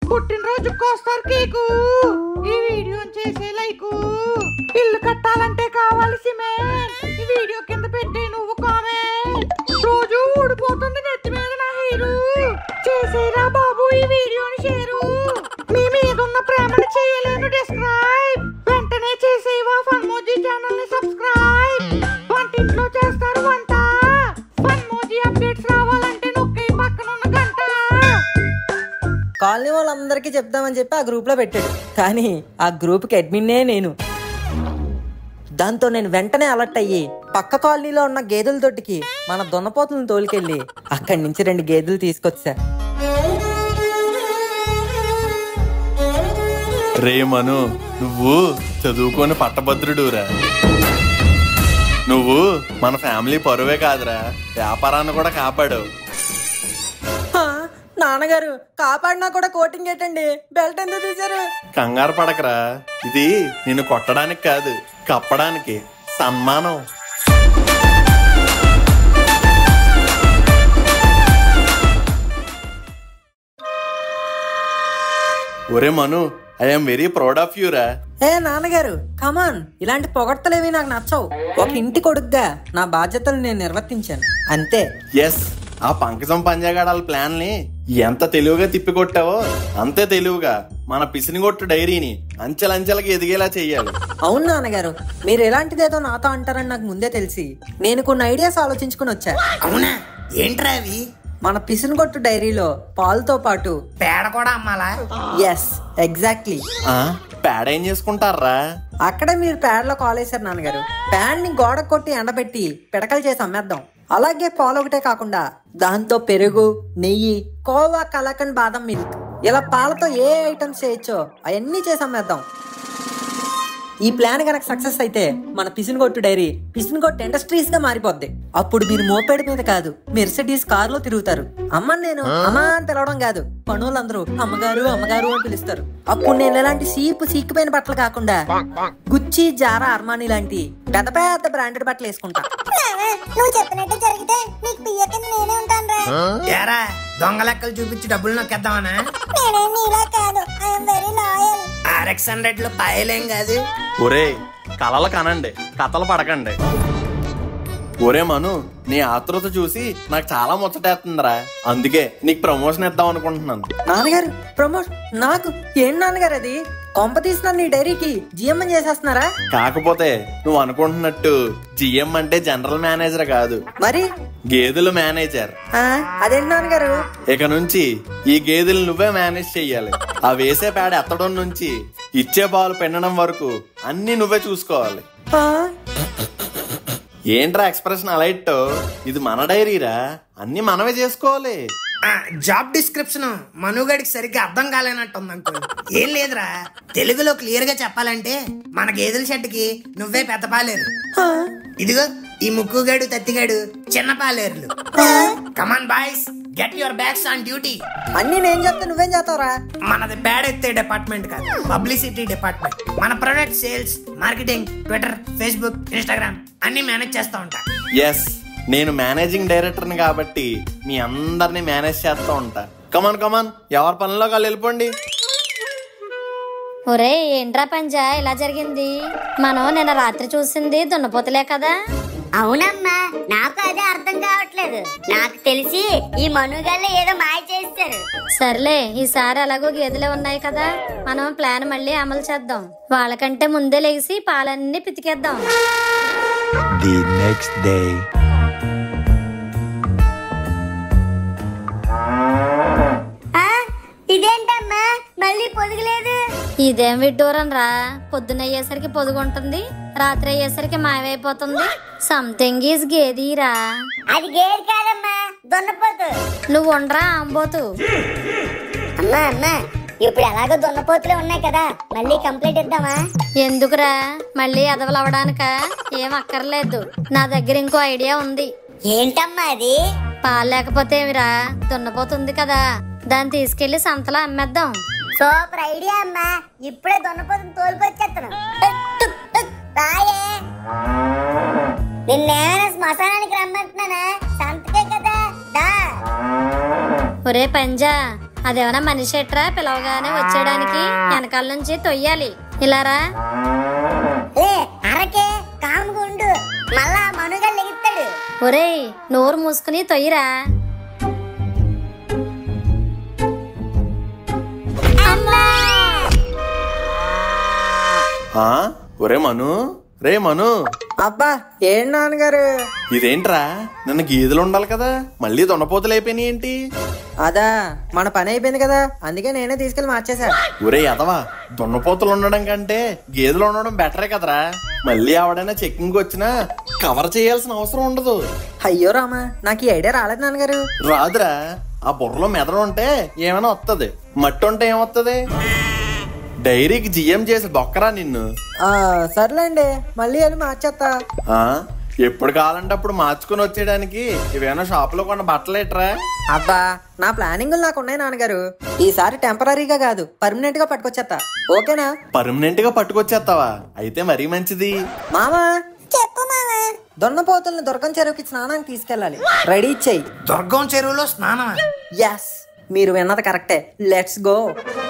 పుట్టినరోజుకి వస్తారు కేకు ఈ వీడియో చేసే లైకు ఇల్లు కట్టాలంటే కావాలి సిమెంట్ ఈ వీడియో కింద పెట్టి నువ్వు కామెంట్ రోజు ఊడిపోతుంది నెత్తి మీద నా హీరో చేసేరా బాబు ఈ వీడియోని షేరు మీ మీద ఉన్న ప్రేమని చేయలేను డిస్క్రైబ్ వెంటనే చేసేవా ఫన్మోజీ ఛానల్ ని సబ్స్క్రైబ్ వంటింట్లో చేస్తారు వంట ఫన్మోజీ అప్డేట్స్ రావాలంటే నొక్కే పక్కన ఉన్న గంట కాలనీ వాళ్ళందరికీ చెప్దామని చెప్పి ఆ గ్రూప్లో పెట్టాడు కానీ ఆ గ్రూప్కి అడ్మిన్నే నేను దాంతో నేను వెంటనే అలర్ట్ అయ్యి పక్క కాలనీలో ఉన్న గేదెల తొట్టికి మన దున్నపోతులను తోలుకెళ్ళి అక్కడి నుంచి రెండు గేదెలు తీసుకొచ్చా రే మను నువ్వు చదువుకొని పట్టభద్రుడురా నువ్వు మన ఫ్యామిలీ పరువే కాదురా వ్యాపారాన్ని కూడా కాపాడావు హా, నాన్నగారు కాపాడినా కూడా కోటింగ్ ఏంటండి బెల్ట్ ఎందుకు తీశారు కంగారు పడకరా ఇది నిన్ను కొట్టడానికి కాదు కప్పడానికి సన్మానం ఒరే Manu I'm very proud of you రా ఏ నాన్నగారు కమాన్ ఇలాంటి పొగడ్తలేవి నాకు నచ్చవు ఒక ఇంటి కొడుకుగా నా బాధ్యతలు నేను నిర్వర్తించాను అంతే ఎస్ ఆ పంకజం పంజాగాడాల ప్లాన్ ని ఎంత తెలివిగా తిప్పికొట్టావో అంతే తెలివిగా మన పిసినిగొట్టు డైరీని అంచెలంచెలకి ఎదిగేలా చెయ్యాలి అవును నాన్నగారు మీరు ఎలాంటిదేదో నాతో అంటారని నాకు ముందే తెలిసి నేను కొన్ని ఐడియాస్ ఆలోచించుకుని వచ్చా అవునా ఏంట్రా అవి మన పిసినగొట్టు డైరీలో పాలతో పాటు పేడ కూడా అమ్మాలా ఎస్ ఎగ్జాక్ట్లీ ఆ పేడ ఏం చేసుకుంటారా అక్కడే మీరు ప్యాడ్లో కాలేశారు నాన్నగారు ప్యాడ్ ని గోడ కొట్టి ఎండబెట్టి పిడకలు చేసి అమ్మేద్దాం అలాగే పాలు ఒకటే కాకుండా దాంతో పెరుగు నెయ్యి కోవా కలకన్ బాదం మిల్క్ ఇలా పాలతో ఏ ఐటమ్స్ చేయొచ్చో అవన్నీ చేసి అమ్మేద్దాం ఈ ప్లాన్ కనుక సక్సెస్ అయితే మన పిసినగొట్టు డైరీ పిసినగొట్టు ఇండస్ట్రీస్ గా మారిపోద్ది అప్పుడు మీరు మోపేడ్ మీద కాదు మెర్సిడీస్ కార్ లో తిరుగుతారు అమ్మ నేను అమ్మా అని పిలవడం కాదు పనులందరూ అమ్మగారు అమ్మగారు అని పిలుస్తారు అప్పుడు నేను ఎలాంటి సీపు సీక్కుపోయిన బట్టలు కాకుండా గుచ్చి జారా అర్మానీ లాంటి పెద్ద పెద్ద బ్రాండెడ్ బట్టలు వేసుకుంటా నువ్వు చెప్పినట్టు జరిగితే నీకు పియ్య కింద నేనే ఉంటాను రా ఏరా దొంగ లెక్కలు చూపించి డబ్బులు నొక్కేద్దామనా నేనే నీలా కాదు I'm very loyal RX hundred లో పాయలేం కాదు ఒరే కలలు కనండి కథలు పడకండి ఒరే మను నీ ఆతృత చూసి నాకు చాలా ముచ్చటేస్తుందిరా అందుకే నీకు ప్రమోషన్ ఇద్దాం అనుకుంటున్నాను నాన్నగారు ప్రమోట్ నాకు ఏం నాన్నగారు అది కొంప తీసిన నీ డైరీకి జిఎంఎన్ చేసేస్తున్నారా కాకపోతే నువ్వు అనుకుంటున్నట్టు జిఎం అంటే జనరల్ మేనేజర్ కాదు మరి గేదెల మేనేజర్ ఆ, అదేంటి నాన్నగారు ఇక నుంచి ఈ గేదెలు నువ్వే మేనేజ్ చెయ్యాలి ఆ వేసే పేడ ఎత్తడం నుంచి ఇచ్చే పాలు పిండడం వరకు అన్ని నువ్వే చూసుకోవాలి ఆ, ఏంట్రా ఎక్స్ప్రెషన్ అలా ఇట్టో ఇది మన డైరీరా అన్ని మనమే చేసుకోవాలి ఆ, జాబ్ డిస్క్రిప్షన్ మనుగడికి సరిగ్గా అర్థం కాలేనట్టుంది అంకుల్ ఏం లేదురా తెలుగులో క్లియర్ గా చెప్పాలంటే మన గేదెల షెడ్కి నువ్వే పెద్ద పాలేరు ఆ. ఇదిగో ఈ ముక్కుగాడు తత్తిగాడు చిన్న పాలేరులు come on boys get your bags on duty అన్నీ నేను చెప్తే నువ్వేం చేస్తావురా మనది బ్యాడ్ ఎత్తే డిపార్ట్మెంట్ కాదు పబ్లిసిటీ డిపార్ట్మెంట్ మన product sales marketing Twitter Facebook Instagram manage మేనేజ్ చేస్తూ ఉంటా ఎస్ నేను మేనేజింగ్ డైరెక్టర్ని కాబట్టి మీ అందరినీ మేనేజ్ చేస్తూ ఉంటా కమాన్ కమాన్ ఎవరి పనిలో వాళ్ళు వెళ్ళిపోండి ఒరే ఏంట్రా పంజా ఇలా జరిగింది మనం నిన్న రాత్రి చూసింది దున్నపోతులే కదా అవునమ్మా నాకు అదే అర్థం కావట్లేదు నాకు తెలిసి ఈ మనుగాళ్ళు ఏదో మాయ చేస్తారు సర్లే ఈసారి ఎలాగో గేదెలే ఉన్నాయి కదా మనం ప్లాన్ మళ్ళీ అమలు చేద్దాం వాళ్ళకంటే ముందే లేచి పాలన్నీ పితికేద్దాం the next day. ఇదేంటమ్మా మళ్ళీ పొదిగలేదు ఇదేం విడ్డూరం రా పొద్దున అయ్యేసరికి పొదుగుంటుంది రాత్రి అయ్యేసరికి మాయమైపోతుంది సంథింగ్ ఈజ్ గేదీరా అది గేర్ కాదమ్మా దున్నపోతు నువ్వు ఉండరా అంబోతు అమ్మా అమ్మా ఇప్పుడు ఎలాగో దున్నపోతులే ఉన్నాయి కదా మళ్ళీ కంప్లీట్ ఇద్దామా ఎందుకురా మళ్ళీ ఎదవలవడానిక ఏం అక్కర్లేదు నా దగ్గర ఇంకో ఐడియా ఉంది ఏంటమ్మా అది పాలు లేకపోతే ఏమిరా దున్నపోతుంది కదా దాన్ని తీసుకెళ్లి సంతలో అమ్మేద్దాం సూపర్ ఐడియా అమ్మా ఇప్పుడే దున్నపోతుని తోలుకొచ్చేస్తాను రాయే నిన్నేమైనా శ్మశానానికి రమ్మంటున్నానా సంతకే కదా దా ఒరే పంజా అదేమన్నా మనిషి ఎట్రా పిలవగానే వచ్చేయడానికి వెనకాల నుంచి తొయ్యాలి ఇలారా ఏ అరకే కాముగుండు మళ్ళా మనుగా లెగిస్తాడు ఒరేయ్ నోరు మూసుకుని తొయ్యిరా అమ్మా ఆ? ఒరే మను రే మను అబ్బా ఏం నాన్నగారు ఇదేంట్రా నిన్న గీదలు ఉండాలి కదా మళ్ళీ దొండపోతలు అయిపోయినాయి ఏంటి అదా మన పని అయిపోయింది కదా అందుకే నేనే తీసుకెళ్లి మార్చేశా ఒరే ఎదవా దున్నపోతులు ఉండడం కంటే గేదెలు ఉండడం బెటరే కదరా మళ్ళీ ఎవడైనా చెక్కింగ్ వచ్చినా కవర్ చేయాల్సిన అవసరం ఉండదు అయ్యో రామా నాకు ఈ ఐడియా రాలేదు నాన్నగారు రాదురా ఆ బుర్రలో మెదడు ఉంటే ఏమైనా వస్తుంది మట్టి ఉంటే ఏమొస్తుంది డైరీకి జిఎం చేసి బొక్కరా నిన్ను ఆ, సర్లేండి మళ్ళీ వెళ్ళి మార్చేస్తా ఆ ఎప్పుడు కావాలంటే అప్పుడు మార్చుకుని వచ్చేయడానికి ఇవేనా షాప్ లో కొన్న బట్టలేట్రా అబ్బా నా ప్లానింగ్ నాకు ఉన్నాయి నాన్నగారు ఈసారి టెంపరీగా కాదు పర్మనెంట్ గా పట్టుకొచ్చేస్తా ఓకేనా పర్మనెంట్ గా పట్టుకొచ్చేస్తావా అయితే మరీ మంచిది మామా చెప్పు మామా దొన్నపోతుల్ని దుర్గం చెరువుకి స్నానానికి తీసుకెళ్ళాలి రెడీ చెయ్యి దుర్గం చెరువులో స్నానమా ఎస్ మీరు విన్నది కరెక్టే లెట్స్ గో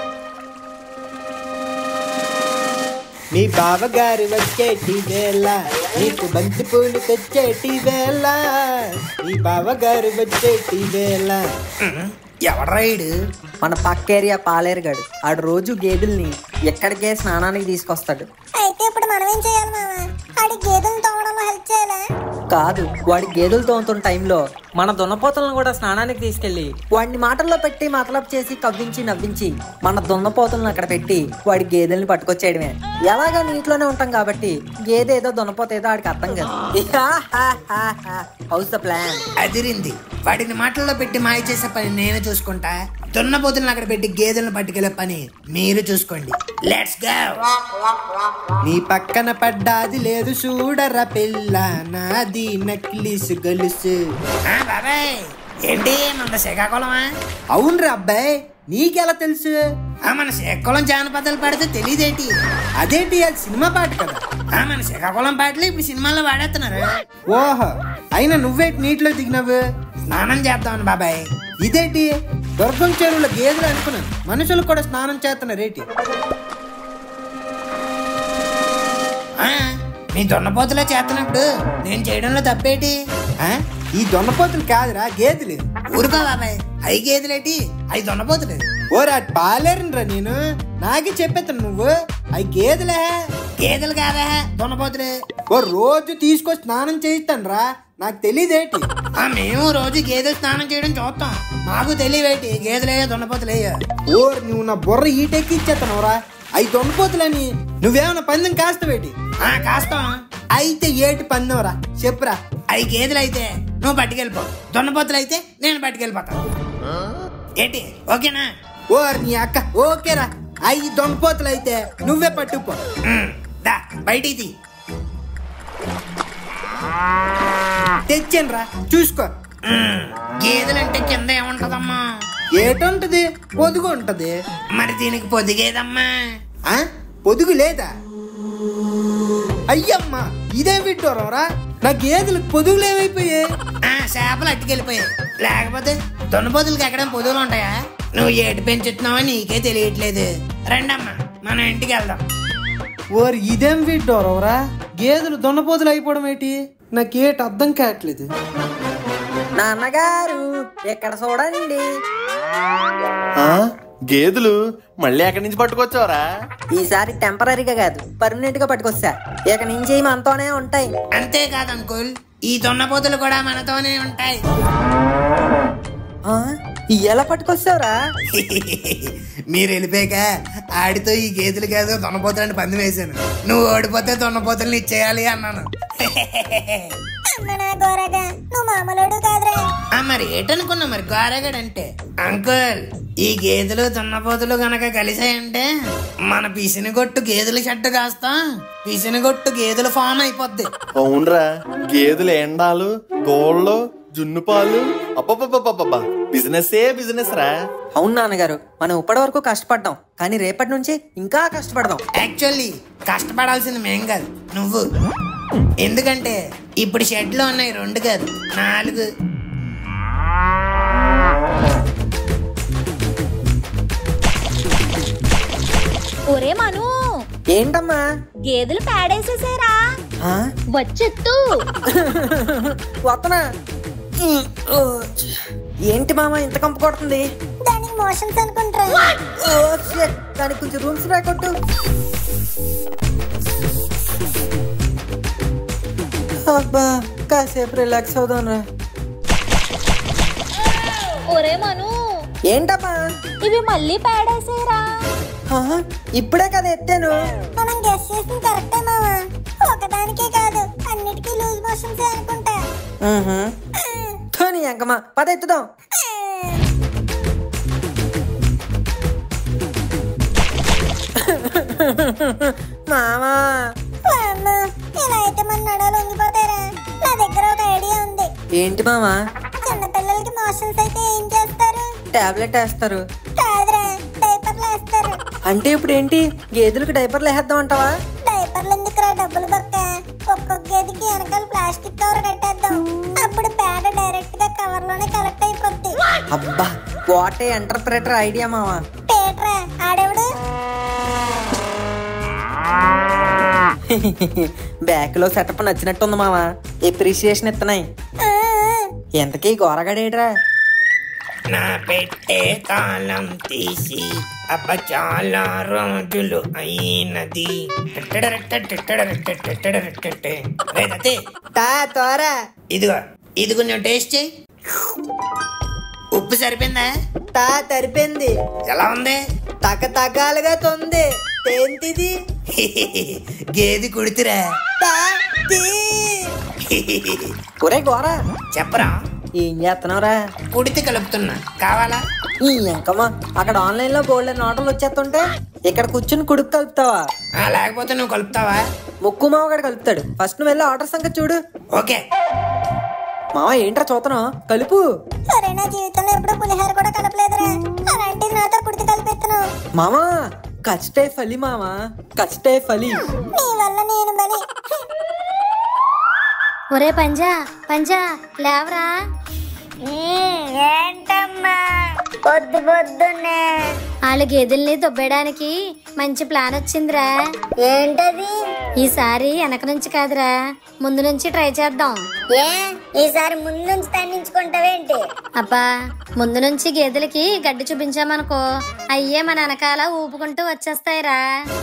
మీ బావగారు వచ్చేటి వేళ నీకు బంతి పూలు తెచ్చేటి వేళ మీ బావగారు వచ్చేటి వేళ ఎవడ్రాయుడు మన పక్క ఏరియా పాలేరుగాడు ఆడు రోజు గేదెల్ని ఎక్కడికే స్నానానికి తీసుకొస్తాడు అయితే ఇప్పుడు మనం ఏం చేయాలి మామా ఆడి గేదెలు తోమడంలో హెల్ప్ చేయాలా కాదు వాడి గేదెలు తోముతున్న టైంలో మన దున్నపోతలను కూడా స్నానానికి తీసుకెళ్లి వాడిని మాటల్లో పెట్టి మతలబు చేసి కవ్వించి నవ్వించి మన దున్నపోతలను అక్కడ పెట్టి వాడి గేదెల్ని పట్టుకొచ్చేయడమే ఎలాగా నీటిలోనే ఉంటాం కాబట్టి గేదె ఏదో దున్నపోత ఏదో ఆడికి అర్థం కాదు హౌస్ ద ప్లాన్ అదిరింది వాడిని మాటల్లో పెట్టి మాయ చేసే పని నేను చూసుకుంటా దున్నపోతులను అక్కడ పెట్టి గేదెలను పట్టుకెళ్లే పని మీరు చూసుకోండి లెట్స్ గో నీ పక్కన పడ్డాది లేదు చూడరా పిల్ల నాది నక్లీస్ గొలుసు ఆ, బాబాయ్ ఏంటి మన శ్రీకాకుళమా అవునరా అబ్బాయి నీకెలా తెలుసు ఆ, మన శ్రీకాకుళం జానపదాలు పాడితే తెలియదేంటి అదేంటి అది సినిమా పాట కదా ఆ, మన శ్రీకాకుళం పాటలు ఇప్పుడు సినిమాల్లో వాడేస్తున్నారు ఓహో అయినా నువ్వేటి నీటిలో దిగినావు స్నానం చేద్దామని బాబాయ్ ఇదేంటి దుర్గం చెరువులో గేదెలు అనుకున్నాను మనుషులు కూడా స్నానం చేస్తున్నారేటి ఆ, మీ దున్నపోతులో చేస్తున్నప్పుడు నేను చేయడంలో తప్పేటి ఆ? ఈ దొన్నపోతులు కాదురా గేదెలు ఊరుకో బాబాయ్ అవి గేదెలేటి అవి దున్నపోతులు ఓరా పాలేరనరా నేను నాకే చెప్పేస్తాను నువ్వు అవి గేదెలే గేదెలు కాదా దున్నపోతులే ఓ రోజు తీసుకొచ్చి స్నానం చేయిస్తాను రా నాకు తెలియదేటి ఆ, మేము రోజు గేదెలు స్నానం చేయడం చూస్తాం మాకు తెలియవేటి గేదెలే దున్నపోతులే ఓ నువ్వు నా బుర్ర ఈటెక్కి ఇచ్చేస్తాను రా అవి దొన్నపోతులని నువ్వేమన్నా పందెం కాస్తావేటి ఆ కాస్తాం అయితే ఏటి పందెం రా చెప్పురా అవి గేదెలు అయితే నువ్వు పట్టుకెళ్ళిపో దున్నపోతులు అయితే నేను పట్టుకెళ్ళిపోతాను ఏంటి ఓకేనా ఓ నీ అక్క ఓకేరా అవి దొన్నపోతులు అయితే నువ్వే పట్టుకుపో ఉమ్, దా బయటికి తీ తెచ్చాను రా చూసుకో ఉమ్, గేదెలంటే కింద ఏముంటదమ్మా ఏటుంటది పొదుగు ఉంటది మరి దీనికి పొదిగేదమ్మా ఆ పొదుగు లేదా అయ్యమ్మా ఇదే విడ్డోరం రా నా గేదెలకు పొదుగులు ఏమైపోయాయి ఆ చేపలు అట్టుకెళ్ళిపోయాయి లేకపోతే దున్నపోతులకి ఎక్కడ పొదువులు ఉంటాయా నువ్వు ఏటి పెంచుతున్నావో నీకే తెలియట్లేదు రండమ్మా మనం ఇంటికి వెళ్దాం ఓరి ఇదేం విడ్డోరం రా గేదెలు దొన్నపోతులు అయిపోవడం ఏంటి నాకేటి అర్థం కావట్లేదు నాన్నగారు ఎక్కడ చూడండి ఆ గేదెలు మళ్ళీ ఎక్కడి నుంచి పట్టుకొచ్చావరా ఈసారి టెంపరీగా కాదు పర్మనెంట్ గా పట్టుకొస్తా ఇక నుంచి మనతోనే ఉంటాయి అంతేకాదు అంకుల్ ఈ దున్నపోతులు కూడా మనతోనే ఉంటాయి ఆ, ఎలా పట్టుకొస్తావురా మీరు వెళ్ళిపోయాక ఆడితో ఈ గేదెలు కాదు దున్నపోతులని పందెం వేశాను నువ్వు ఓడిపోతే దున్నపోతుల్ని ఇచ్చేయాలి అన్నాను అమ్మనా గోరగా నువ్వు మామూలుడు కాదురా ఆ, మరి ఏటనుకున్నా మరి గోరగాడంటే అంకుల్ ఈ గేదెలు దున్నపోతులు గనక కలిసాయంటే మన పిసినిగొట్టు గేదెల షట్టు కాస్తాం పిసినిగొట్టు గేదెలు ఫామ్ అయిపోద్ది అవునరా గేదెలు ఎండాలు గోళ్ళు జున్ను పాలు అబ్బబ్బబ్బబ్బబ్బా బిజినెస్ ఏ బిజినెస్ రా అవును నాన్నగారు మనం ఇప్పటి వరకు కష్టపడ్డాం కానీ రేపటి నుంచి ఇంకా కష్టపడదాం యాక్చువల్లీ కష్టపడాల్సింది మేం కాదు నువ్వు ఎందుకంటే ఇప్పుడు షెడ్లో ఉన్నాయి రెండు కాదు నాలుగు ఒరే మను ఏంటమ్మా గేదెలు పేడేసేసారా ఆ? వచ్చెత్తు వత్తనా ఏంటి మామ ఇంత కంపు కొడుతుంది దానికి మోషన్స్ అనుకుంటా ఓ, shit. దానికి కొంచెం రూమ్స్ రాకొట్టు అబ్బా కాసేపు రిలాక్స్ అవుదాం రా ఒరే మను ఏంటమ్మా ఇవి మళ్ళీ పేడేసేరా ఆ, ఇప్పుడే కదా ఎత్తాను మనం గెస్ చేసింది కరెక్టే మావా ఒకదానికే కాదు అన్నిటికీ లూజ్ మోషన్స్ అనుకుంటా ధోని అంకమ్మా పద ఎత్తుదాం మామా అమ్మ ఇలా అయితే మన నడాలు వంగిపోతారా నా దగ్గర ఒక ఐడియా ఉంది ఏంటి మామా చిన్నపిల్లలకి మోషన్స్ అయితే ఏం చేస్తారు టాబ్లెట్ వేస్తారు కాదురా డైపర్లు వేస్తారు అంటే ఇప్పుడు ఏంటి గేదెలకు డైపర్లు వేసేద్దాం అంటావా డైపర్లు ఎందుకురా డబ్బులు పక్క ఒక్కొక్క గదికి వెనకాల ప్లాస్టిక్ కవర్ కట్టేద్దాం అప్పుడు పేడ డైరెక్ట్ గా కవర్ లోనే కలెక్ట్ అయిపోద్ది అబ్బా వాట్ ఏ ఎంటర్ప్రెటర్ ఐడియా మావా పేట్రా ఆడెవడు బ్యాక్ లో సెటప్ నచ్చినట్టుంది మావా ఎప్రిసియేషన్ ఇస్తున్నాయి ఆ, ఎంతకీ గోరగాడేడ్రా నా పెట్టే తాళం తీసి అబ్బ చాలా రోజులు అయినది రేదతే తా తోరా ఇదిగో ఇది కొంచెం టేస్ట్ చేయి ఉప్పు సరిపోయిందా తా తరిపింది ఎలా ఉంది తక తగాలుగా తొంది ఏంటిది గేది కుడితిరా తా తీ. ఒరే గోరా చెప్పరా ఏం చేస్తున్నావురా కుడితి కలుపుతున్నా కావాలా ఈ ఎంకమ్మా అక్కడ ఆన్లైన్ లో బోల్డ్ నోటలు వచ్చేస్తుంటే ఇక్కడ కూర్చుని కుడుకు కలుపుతావా ఆ, లేకపోతే నువ్వు కలుపుతావా ముక్కు మావగాడు కలుపుతాడు ఫస్ట్ నువ్వు వెళ్ళి ఆర్డర్ సంగతి చూడు ఓకే మావ ఏంట్రా చూస్తున్నావు కలుపు సరే నా జీవితంలో ఎప్పుడు పులిహోర కూడా కలపలేదురా అలాంటిది నాతో కుడితి కలిపెత్తున్నావు మామా కచ్చటే ఫలి మామా కచ్చటే ఫలి నీ వల్ల నేను బలి ఒరే పంజా పంజా లేవరా ఏంటమ్మా పొద్దు పొద్దున్నే వాళ్ళ గేదెల్ని దొబ్బేయడానికి మంచి ప్లాన్ వచ్చిందిరా ఏంటది ఈసారి వెనక నుంచి కాదురా ముందు నుంచి ట్రై చేద్దాం ఏ ఈసారి ముందు నుంచి తండించుకుంటావేంటి అబ్బా ముందు నుంచి గేదెలకి గడ్డి చూపించామనుకో అయ్యే మన వెనకాల ఊపుకుంటూ వచ్చేస్తాయిరా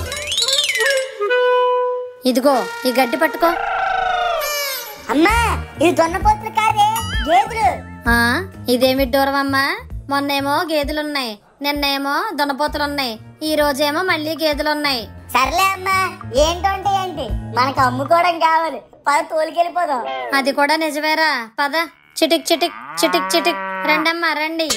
ఇదిగో ఈ గడ్డి పట్టుకో అమ్మా ఇది దున్నపోతులు కాదే గేదెలు ఆ ఇదేమి దూరం అమ్మా మొన్నేమో గేదెలున్నాయి నిన్నేమో దున్నపోతులున్నాయి ఈ రోజేమో మళ్ళీ గేదెలున్నాయి సర్లే అమ్మా ఏంటంటే ఏంటి మనకు అమ్ముకోవడం కావాలి పద తోలికెళ్ళిపోదాం అది కూడా నిజమేరా పద చిటిక్ చిటిక్ చిటిక్ చిటిక్ రండమ్మా రండి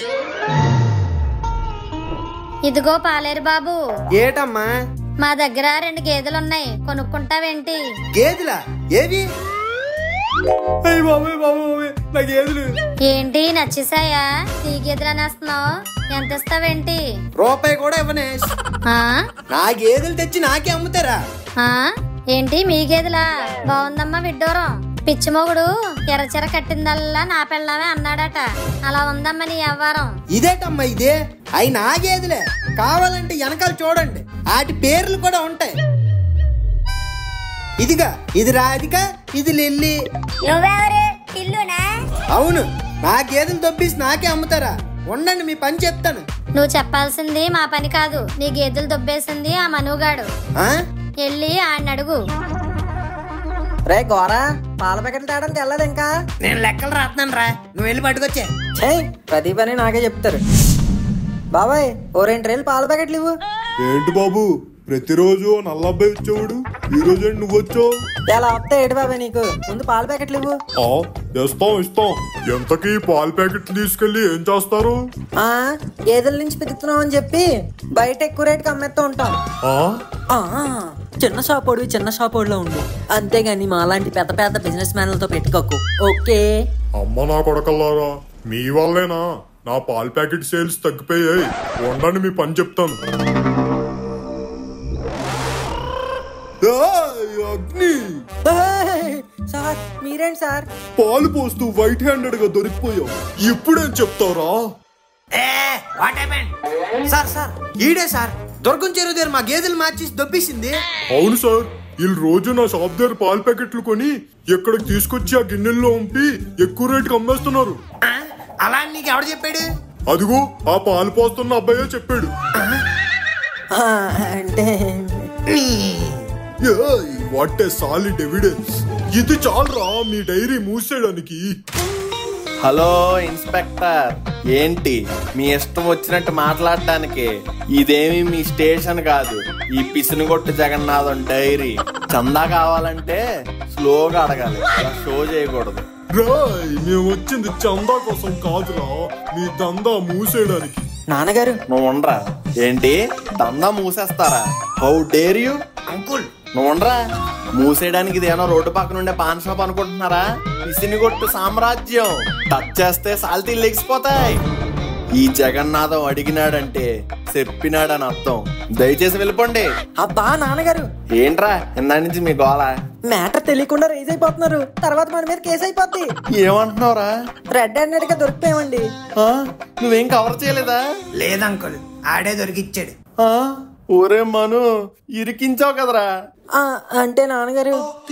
ఇదిగో పాలేరు బాబు ఏటమ్మా మా దగ్గర రెండు గేదెలున్నాయి కొనుక్కుంటావేంటి గేదెలా ఏవి అయ్య బాబోయ్ బాబోయ్ నా గేదెలు ఏంటి నచ్చేసాయా ఈ గేదెలు అనేస్తున్నావు ఎంత ఇస్తావేంటి రూపాయి కూడా ఇవ్వనే ఆ? నా గేదెలు తెచ్చి నాకే అమ్ముతారా ఆ? ఏంటి మీ గేదెలా బాగుందమ్మా విడ్డూరం పిచ్చిమోగుడు ఎర్రచెర కట్టిందల్లా నా పెళ్ళామే అన్నాడట అలా ఉందమ్మా నీ వ్యవహారం ఇదేటమ్మా ఇదే అవి నా గేదెలే కావాలంటే వెనకాల చూడండి వాటి పేర్లు కూడా ఉంటాయి ఇదిగా ఇది రాధిక ఇది లిల్లీ నువ్వెవరు ఇల్లునా అవును నా గేదెలు దొబ్బేసి నాకే అమ్ముతారా ఉండండి మీ పని చెప్తాను నువ్వు చెప్పాల్సింది మా పని కాదు నీ గేదెలు దొబ్బేసింది ఆ మనుగాడు ఆ? వెళ్ళి ఆయన అడుగు రే గోరా పాల ప్యాకెట్లు తేడానికి వెళ్ళదు ఇంకా నేను లెక్కలు రాస్తున్నాను రా నువ్వు వెళ్ళి పట్టుకొచ్చే ఛే ప్రతి పని నాకే చెప్తారు బాబాయ్ ఓ రెండు రేలు పాల ప్యాకెట్లు ఇవ్వు ఏంటి బాబు ప్రతిరోజు నల్లబ్బాయి వచ్చేవాడు ఈ రోజు ఏంటి నువ్వు వచ్చావు ఎలా వస్తే ఏడు బాబాయ్ నీకు ముందు పాల ప్యాకెట్లు ఇవ్వు ఆ, ఇస్తాం ఇస్తాం ఎంతకీ పాల ప్యాకెట్లు తీసుకెళ్లి ఏం చేస్తారు ఆ గేదెల నుంచి పితుకుతున్నాం అని చెప్పి బయట ఎక్కువ రేటుకి అమ్మేస్తూ ఉంటాం ఆ ఆ, చిన్న షాపోడు చిన్న షాపోడులో ఉండు అంతేగాని మాలాంటి పెద్ద పెద్ద బిజినెస్ మ్యాన్లతో పెట్టుకోకు ఓకే అమ్మ నా కొడకల్లారా మీ వల్లేనా నా పాల ప్యాకెట్ సేల్స్ తగ్గిపోయాయి ఉండండి మీ పని చెప్తాను ఏయ్, అగ్ని ఏయ్, సార్ మీరేంటి సార్ పాలు పోస్తూ వైట్ హ్యాండెడ్ గా దొరికిపోయావు ఇప్పుడేం చెప్తావురా ఏ వాట్ హ్యాపెండ్ సార్ సార్ ఈడే సార్ దుర్గం చెరువు దగ్గర మా గేదెలు మార్చేసి దొబ్బేసింది అవును సార్ వీళ్ళు రోజు నా షాప్ దగ్గర పాల ప్యాకెట్లు కొని ఇక్కడికి తీసుకొచ్చి ఆ గిన్నెల్లో ఉంపి ఎక్కువ రేటుకి అమ్మేస్తున్నారు ఆ? అలా అని నీకు ఎవడు చెప్పాడు అదిగో ఆ పాలు పోస్తున్న అబ్బాయే చెప్పాడు ఆ, అంటే వాట్ ఏ సాలిడ్ ఎవిడెన్స్ ఇది చాలరా మీ డైరీ మూసేయడానికి హలో ఇన్స్పెక్టర్ ఏంటి మీ ఇష్టం వచ్చినట్టు మాట్లాడడానికి ఇదేమి మీ స్టేషన్ కాదు ఈ పిసినిగొట్టు జగన్నాథం డైరీ చందా కావాలంటే స్లోగా అడగాలి ఇలా షో చేయకూడదు రాయ్ మేము వచ్చింది చందా కోసం కాదురా మీ దందా మూసేయడానికి నాన్నగారు నువ్వు ఉండరా ఏంటి దందా మూసేస్తారా హౌ డేర్ యూ అంకుల్ నువ్వు ఉండరా మూసేయడానికి ఇదేమో రోడ్డు పక్కన ఉండే పాన్ షాప్ అనుకుంటున్నారా పిసినిగొట్టు సామ్రాజ్యం టచ్ చేస్తే సాల్తీలు లెగిసిపోతాయి ఈ జగన్నాథం అడిగినాడంటే చెప్పినాడని అర్థం దయచేసి వెళ్ళిపోండి అబ్బా నాన్నగారు ఏంట్రా ఇందా నుంచి మీ గోల మ్యాటర్ తెలియకుండా రేజ్ అయిపోతున్నారు తర్వాత మన మీద కేసు అయిపోద్ది ఏమంటున్నావురా రెడ్ హ్యాండెడ్ గా దొరికిపోయామండి ఆ? నువ్వేం కవర్ చేయలేదా లేదంకుల్ ఆడే దొరికిచ్చాడు ఆ? ఒరే మను ఇరికించావు కదరా ఆ, అంటే నాన్నగారు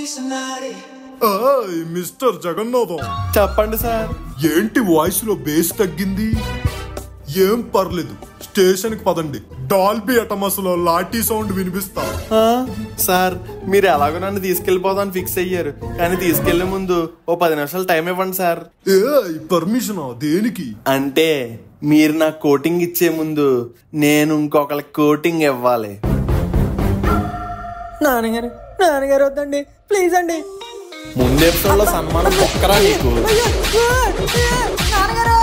ఆయ్, మిస్టర్ జగన్నాథం చెప్పండి సార్ ఏంటి వాయిస్ లో బేస్ తగ్గింది ఏం పర్లేదు స్టేషన్ కి పదండి డాల్బీ అటమస్లో లాఠీ సౌండ్ వినిపిస్తా ఆ? సార్ మీరు ఎలాగో నన్ను తీసుకెళ్ళిపోదాం ఫిక్స్ అయ్యారు కానీ తీసుకెళ్లే ముందు ఓ పది నిమిషాలు టైం ఇవ్వండి సార్ ఏ పర్మిషనా దేనికి అంటే మీరు నాకు కోటింగ్ ఇచ్చే ముందు నేను ఇంకొకరికి కోటింగ్ ఇవ్వాలి నాన్నగారు నాన్నగారు వద్దండి ప్లీజ్ అండి ముందు ఎపిసోడ్ లో సన్మానం ఒక్కరా నీకు నాన్నగారు